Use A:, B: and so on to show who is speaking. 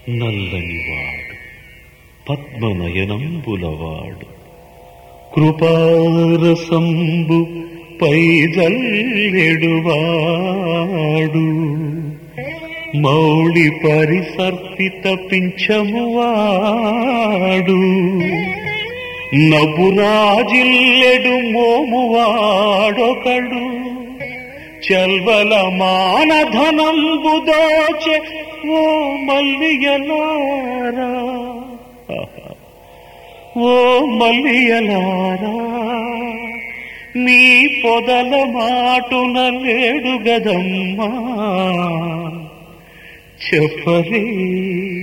A: నల్లనివాడు పద్మనయనంబులవాడు కృపారసంబు పైజల్లెడువాడు మౌళి పరిసర్పిత పింఛమువాడు నబురాజిల్లెడు మోమువాడొకడు చల్వల మానధనంబు దోచె ఓ మల్లియలారా ఓ మల్లియలారా నీ పొదల మాటున లేడు గదమ్మా చెప్పరే